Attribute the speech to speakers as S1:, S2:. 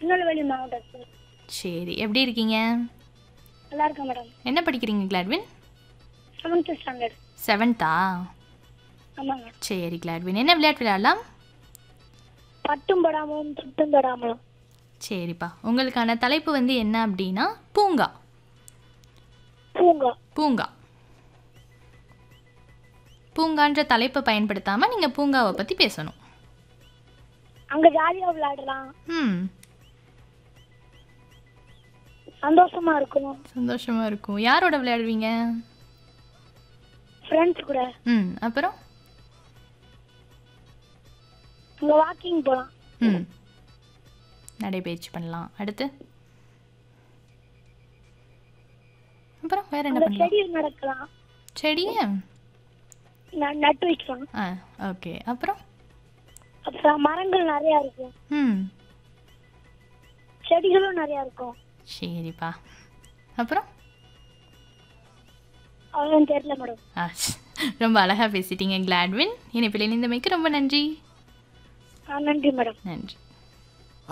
S1: திருநெல்வேலி மாவட்டத்தில்
S2: சரி எப்படி இருக்கீங்க
S1: நல்லா இருக்கேன் மேடம்
S2: என்ன படிக்கிறீங்க கிளாட்வின்
S1: செவன்த் ஸ்டாண்டர்ட்
S2: செவன்த்தா
S1: ஆமாங்க
S2: சரி கிளாட்வின் என்ன விளையாட்டு விளையாடலாம்
S1: பட்டும் படாமலும் தொட்டும் படாமலும்
S2: சரிப்பா உங்களுக்கான தலைப்பு வந்து என்ன அப்படின்னா பூங்கா
S1: பூங்கா
S2: பூங்கா பூங்கான்ற தலைப்பை பயன்படுத்தாமல் நீங்கள் பூங்காவை பற்றி பேசணும்
S1: அங்க ஜாலியா விளையாடலாம்
S2: ம்
S1: சந்தோஷமா இருக்கும்
S2: சந்தோஷமாக இருக்கும் யாரோட விளையாடுவீங்க
S1: ஃப்ரெண்ட்ஸ் கூட
S2: ம் அப்புறம்
S1: அங்க வாக்கிங் போலாம்
S2: ம் நடைபயிற்சி பண்ணலாம் அடுத்து அப்புறம் வேற என்ன
S1: அங்க
S2: பண்ணலாம்
S1: செடி நடக்கலாம்
S2: செடியே
S1: ந- நட்டு வைக்கலாம்
S2: ஆ ஓகே அப்புறம்
S1: அப்புறம் மரங்கள் நிறைய இருக்கும்
S2: ம்
S1: செடிகளும் நிறைய இருக்கும்
S2: சரிப்பா அப்புறம்
S1: அவ்வளோ தெரியல மேடம்
S2: ஆ ரொம்ப அழகாக பேசிட்டீங்க கிளாட்வின் இணைப்பில் இணைந்தமைக்கு ரொம்ப நன்றி
S1: ஆ நன்றி மேடம்
S2: நன்றி